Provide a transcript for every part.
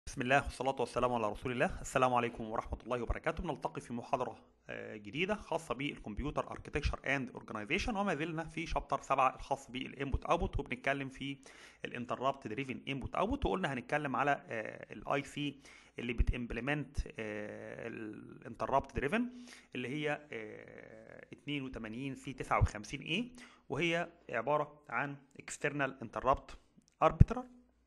بسم الله والصلاة والسلام على رسول الله السلام عليكم ورحمة الله وبركاته بنلتقي في محاضرة آه، جديدة خاصة بالكمبيوتر اركتكشر اند اورجانيزيشن وما زلنا في شابتر 7 الخاص بالانبوت اوتبوت وبنتكلم في الانتربت دريفن انبوت اوتبوت وقلنا هنتكلم على الاي سي اللي بتمبلمنت الانتربت دريفن اللي هي آه، 82 سي 59 اي وهي عبارة عن اكسترنال انتربت اربيترال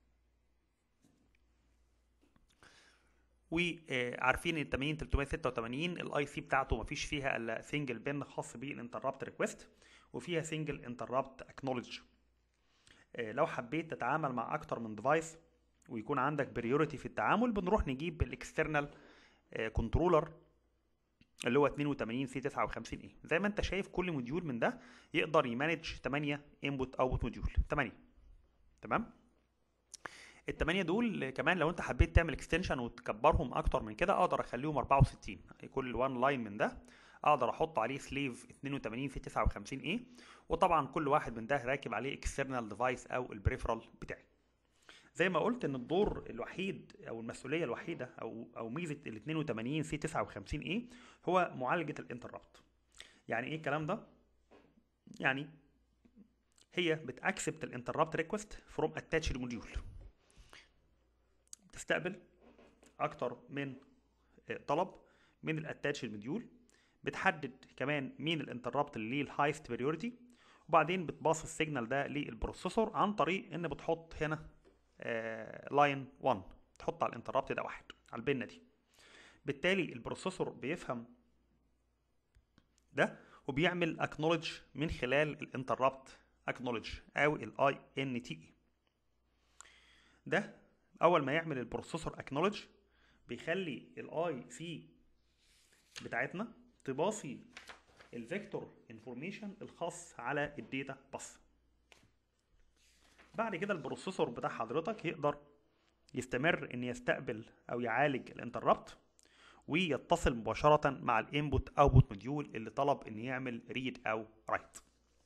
وعارفين ان 80 386 الاي سي بتاعته مفيش فيها الا سنجل بن خاص بالانتربت ريكويست وفيها سنجل انتربت اكنولج لو حبيت تتعامل مع اكتر من ديفايس ويكون عندك بريوريتي في التعامل بنروح نجيب الاكسترنال كنترولر اللي هو 82 سي 59 اي زي ما انت شايف كل موديول من ده يقدر يمانج 8 انبوت اوتبوت موديول 8 تمام التمانية دول كمان لو انت حبيت تعمل اكستنشن وتكبرهم اكتر من كده اقدر اخليهم 64 كل وان لاين من ده اقدر احط عليه سليف 82 في 59 ايه وطبعا كل واحد من ده راكب عليه اكسترنال ديفايس او البريفرال بتاعي زي ما قلت ان الدور الوحيد او المسؤوليه الوحيده او او ميزه ال 82 سي 59 ايه هو معالجه الانتربت يعني ايه الكلام ده يعني هي بتاكسبت الانتربت ريكوست فروم اتاتشد موديول تستقبل اكتر من طلب من الاتاتش المديول بتحدد كمان مين الانتربت اللي ليه الهايست بريوريتي وبعدين بتباص السيجنال ده للبروسيسور عن طريق ان بتحط هنا لاين 1 تحط على الانتربت ده واحد على البنه دي بالتالي البروسيسور بيفهم ده وبيعمل اكنولج من خلال الانتربت اكنولج او الاي ان تي ده اول ما يعمل البروسيسور اكنولج بيخلي الاي سي بتاعتنا تباصي الفيكتور انفورميشن الخاص على الداتا بس بعد كده البروسيسور بتاع حضرتك يقدر يستمر ان يستقبل او يعالج الانتربت ويتصل مباشرة مع الانبوت اوتبوت موديول اللي طلب ان يعمل ريد او رايت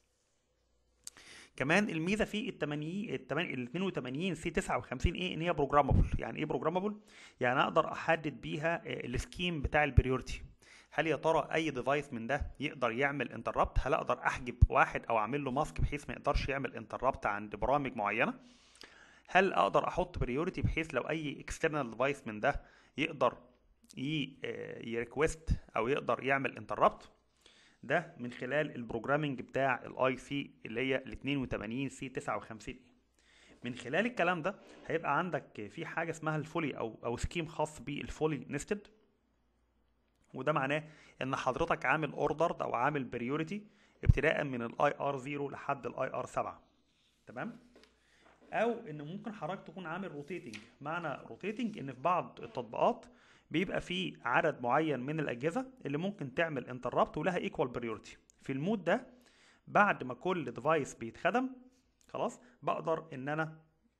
كمان الميزه في ال 80 ال 82 سي 59 ايه ان هي بروجرامبل يعني ايه بروجرامبل يعني اقدر احدد بيها السكيم بتاع البريورتي هل يا ترى اي ديفايس من ده يقدر يعمل انتربت هل اقدر احجب واحد او اعمل له ماسك بحيث ما يقدرش يعمل انتربت عند برامج معينه هل اقدر احط بريورتي بحيث لو اي اكسترنال ديفايس من ده يقدر يريكوست او يقدر يعمل انتربت ده من خلال البروجرامنج بتاع الاي سي اللي هي ال 82 سي 59 من خلال الكلام ده هيبقى عندك في حاجه اسمها الفولي او او سكيم خاص بالفولي نستد وده معناه ان حضرتك عامل اوردر او عامل بريوريتي ابتداء من الاي ار 0 لحد الاي ار 7 تمام او ان ممكن حضرتك تكون عامل روتيتنج معنى روتيتنج ان في بعض التطبيقات بيبقى في عدد معين من الاجهزه اللي ممكن تعمل انتربت ولها ايكوال بريورتي في المود ده بعد ما كل ديفايس بيتخدم خلاص بقدر ان انا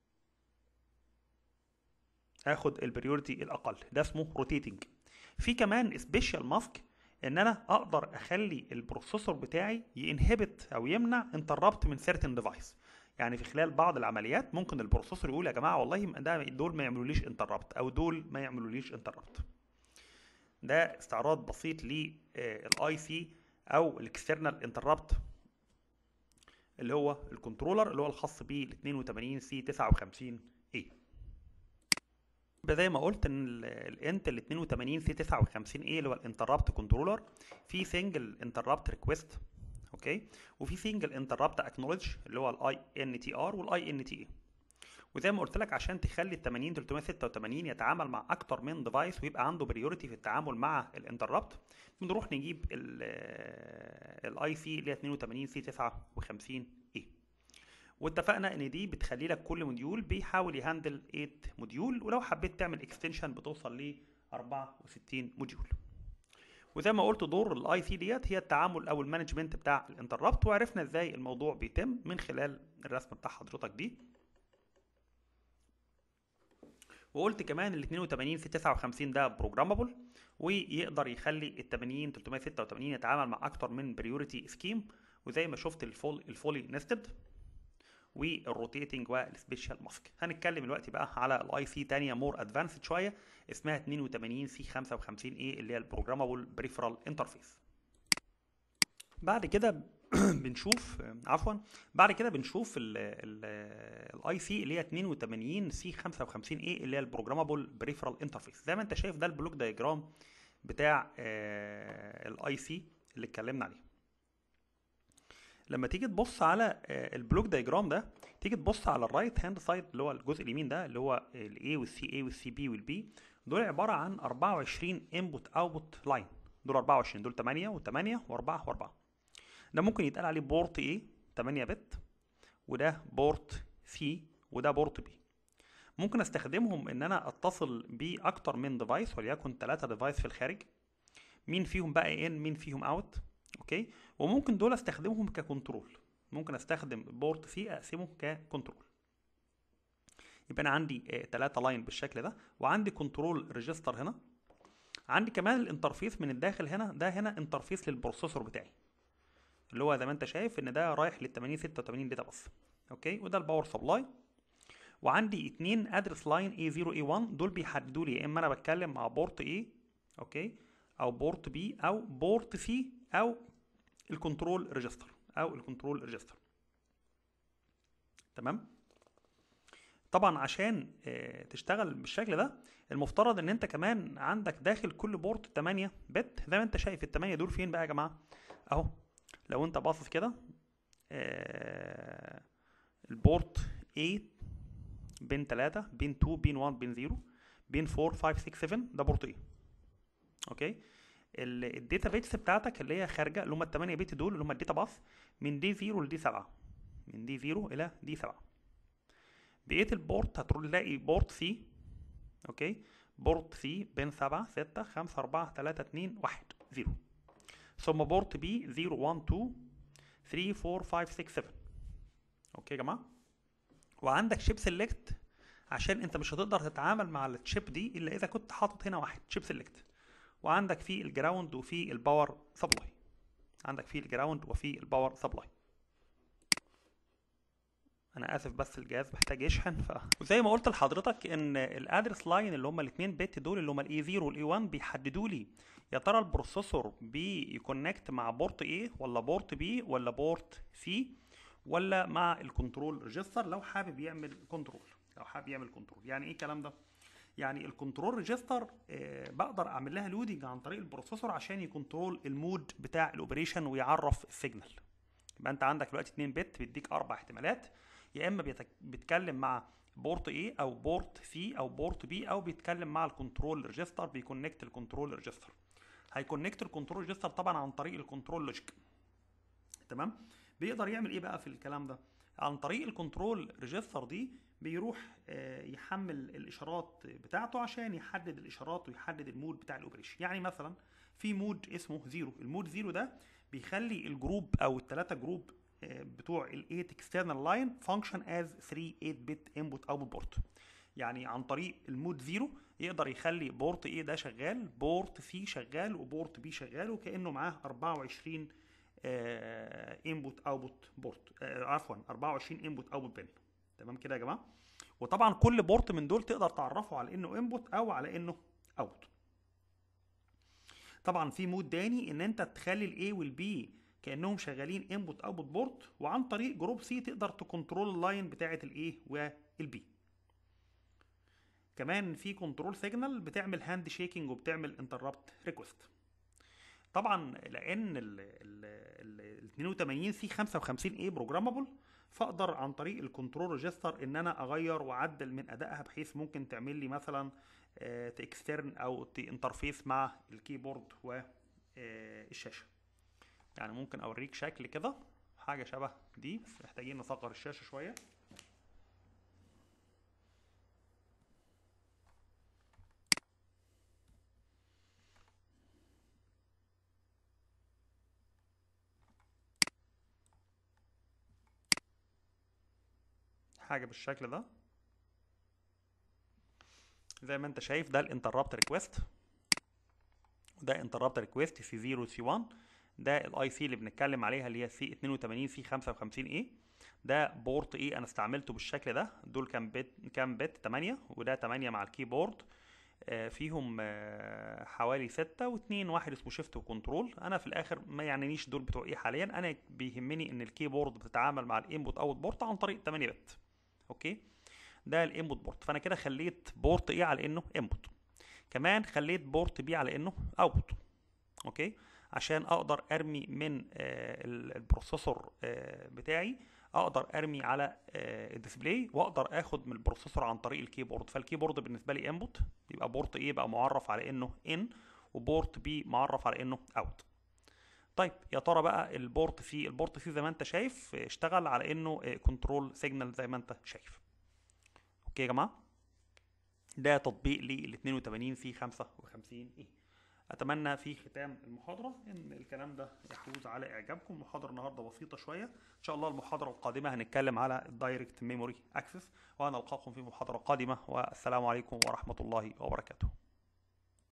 اخد البريورتي الاقل ده اسمه روتيتنج في كمان سبيشال ماسك ان انا اقدر اخلي البروسيسور بتاعي ينهبت او يمنع انتربت من سيرتن ديفايس يعني في خلال بعض العمليات ممكن البروسيسور يقول يا جماعه والله ده دول ما يعملوليش انتربت او دول ما يعملوليش انتربت ده استعراض بسيط للاي سي او الاكسترنال انتربت اللي هو الكنترولر اللي هو الخاص بال 82 سي 59 اي زي ما قلت ان الانت ال 82 سي 59 اي اللي هو الانتربت كنترولر في سنجل انتربت ريكويست اوكي وفي سنجل انتربت اكنولج اللي هو الاي ان تي ار والاي ان تي اي وزي ما قلت لك عشان تخلي ال 80 386 يتعامل مع اكتر من ديفايس ويبقى عنده بريوريتي في التعامل مع الانتربت بنروح نجيب الاي سي اللي هي 82 سي 59 اي واتفقنا ان دي بتخلي لك كل موديول بيحاول يهندل 8 موديول ولو حبيت تعمل اكستنشن بتوصل ل 64 موديول وزي ما قلت دور الاي سي ديت هي التعامل او المانجمنت بتاع الانتربت وعرفنا ازاي الموضوع بيتم من خلال الرسمه بتاع حضرتك دي وقلت كمان ال 82 في 59 ده بروجرامبل ويقدر يخلي ال 80 386 يتعامل مع اكتر من بريوريتي سكيم وزي ما شفت الفول الفولي نستد والروتيتنج والسبيشال ماسك هنتكلم دلوقتي بقى على الاي سي تانية مور ادفانسد شويه اسمها 82 سي 55 اي اللي هي البروجرامابل بريفرال انترفيس بعد كده بنشوف عفوا بعد كده بنشوف الاي سي اللي هي 82 سي 55 اي اللي هي البروجرامابل بريفرال انترفيس زي ما انت شايف ده البلوك دايجرام بتاع الاي سي اللي اتكلمنا عليه لما تيجي تبص على البلوك دايجرام ده تيجي تبص على الرايت هاند سايد اللي هو الجزء اليمين ده اللي هو الاي والسي اي والسي بي والبي دول عباره عن 24 انبوت اوتبوت لاين دول 24 دول 8 و8 و4 و4 ده ممكن يتقال عليه بورت ايه 8 بت وده بورت سي وده بورت بي ممكن استخدمهم ان انا اتصل باكتر من ديفايس وليكن 3 ديفايس في الخارج مين فيهم بقى ان مين فيهم اوت اوكي وممكن دول استخدمهم ككنترول ممكن استخدم بورت سي اقسمه ككنترول يبقى انا عندي 3 لاين بالشكل ده وعندي كنترول ريجستر هنا عندي كمان الانترفيس من الداخل هنا ده هنا انترفيس للبروسيسور بتاعي اللي هو زي ما انت شايف ان ده رايح لل 80 86 داتا بس اوكي وده الباور سبلاي وعندي اتنين ادرس لاين A0 A1 دول بيحددوا لي يا اما انا بتكلم مع بورت A اوكي او بورت B او بورت C او الكنترول ريجستر او الكنترول ريجستر تمام طبعا عشان اه تشتغل بالشكل ده المفترض ان انت كمان عندك داخل كل بورت 8 بت زي ما انت شايف ال 8 دول فين بقى يا جماعه اهو لو انت باصص كده اه البورت 8 بين 3 بين 2 بين 1 بين 0 بين 4 5 6 7 ده بورت ايه اوكي الداتا بيتس بتاعتك اللي هي خارجه اللي هم ال 8 بت دول اللي هم الداتا باث من دي 0 لدي 7 من دي 0 الى دي 7 بقيه البورت هتروح تلاقي بورت سي اوكي بورت سي بين 7 6 5 4 3 2 1 0 ثم بورت بي 0 1 2 3 4 5 6 7 اوكي يا جماعه وعندك شيب سيلكت عشان انت مش هتقدر تتعامل مع الشيب دي الا اذا كنت حاطط هنا واحد شيب سيلكت وعندك في الجراوند وفي الباور سبلاي عندك في الجراوند وفي الباور سبلاي انا اسف بس الجهاز محتاج يشحن ف وزي ما قلت لحضرتك ان الادرس لاين اللي هم الاثنين بت دول اللي هم الاي 0 والاي 1 بيحددوا لي يا ترى البروسيسور بيكونكت مع بورت ايه ولا بورت بي ولا بورت سي ولا مع الكنترول ريجستر لو حابب يعمل كنترول لو حابب يعمل كنترول يعني ايه الكلام ده يعني الكنترول ريجستر آه بقدر اعمل لها لودنج عن طريق البروسيسور عشان يكنترول المود بتاع الاوبريشن ويعرف السيجنال يبقى انت عندك دلوقتي 2 بت بيديك اربع احتمالات يا اما بيتك... بيتكلم مع بورت A او بورت C او بورت B او بيتكلم مع الكنترول ريجستر بيكونكت الكنترول ريجستر هيكونكت الكنترول ريجستر طبعا عن طريق الكنترول لوجيك تمام بيقدر يعمل ايه بقى في الكلام ده عن طريق الكنترول ريجستر دي بيروح يحمل الاشارات بتاعته عشان يحدد الاشارات ويحدد المود بتاع الاوبريشن يعني مثلا في مود اسمه زيرو المود زيرو ده بيخلي الجروب او الثلاثه جروب بتوع ال 8 external line function as 3 8 bit input output port يعني عن طريق المود زيرو يقدر يخلي بورت A ده شغال بورت C شغال وبورت B شغال وكأنه معاه 24 انبوت اوتبوت بورت عفوا 24 انبوت اوتبوت بن تمام كده يا جماعه وطبعا كل بورت من دول تقدر تعرفه على انه انبوت او على انه اوت طبعا في مود تاني ان انت تخلي الاي والبي كانهم شغالين انبوت اوتبوت بورت وعن طريق جروب سي تقدر تكنترول اللاين بتاعه الاي والبي كمان في كنترول سيجنال بتعمل هاند شيكنج وبتعمل انتربت ريكوست طبعا لان ال 82 سي 55 اي بروجرامبل فاقدر عن طريق الكنترول ريجستر ان انا اغير واعدل من ادائها بحيث ممكن تعمل لي مثلا تكسترن او انترفيس مع الكيبورد والشاشه يعني ممكن اوريك شكل كده حاجه شبه دي بس محتاجين نصغر الشاشه شويه حاجه بالشكل ده زي ما انت شايف ده الانتربت ريكويست ده انتربت ريكويست سي 0 سي 1 ده الاي سي اللي بنتكلم عليها اللي هي سي 82 سي 55 اي ده بورت ايه انا استعملته بالشكل ده دول كام بت كام بت 8 وده 8 مع الكيبورد آه، فيهم آه، حوالي ستة واتنين واحد اسمه شيفت وكنترول انا في الاخر ما يعنينيش دول بتوع ايه حاليا انا بيهمني ان الكيبورد بتتعامل مع الانبوت اوت بورت عن طريق 8 بت اوكي ده الانبوت بورت فانا كده خليت بورت ايه على انه انبوت كمان خليت بورت بي على انه اوتبوت اوكي عشان اقدر ارمي من آه، ال- البروسيسور آه، بتاعي اقدر ارمي على آه، الديسبلاي واقدر اخد من البروسيسور عن طريق الكيبورد فالكيبورد بالنسبه لي انبوت يبقى بورت ايه بقى معرف على انه ان وبورت بي معرف على انه اوت طيب يا ترى بقى البورت سي البورت سي زي ما انت شايف آه، اشتغل على انه كنترول سيجنال زي ما انت شايف اوكي يا جماعه ده تطبيق لل 82 في 55 ايه اتمنى في ختام المحاضره ان الكلام ده يحوز على اعجابكم المحاضره النهارده بسيطه شويه ان شاء الله المحاضره القادمه هنتكلم على الدايركت ميموري اكسس وانا القاكم في محاضره قادمه والسلام عليكم ورحمه الله وبركاته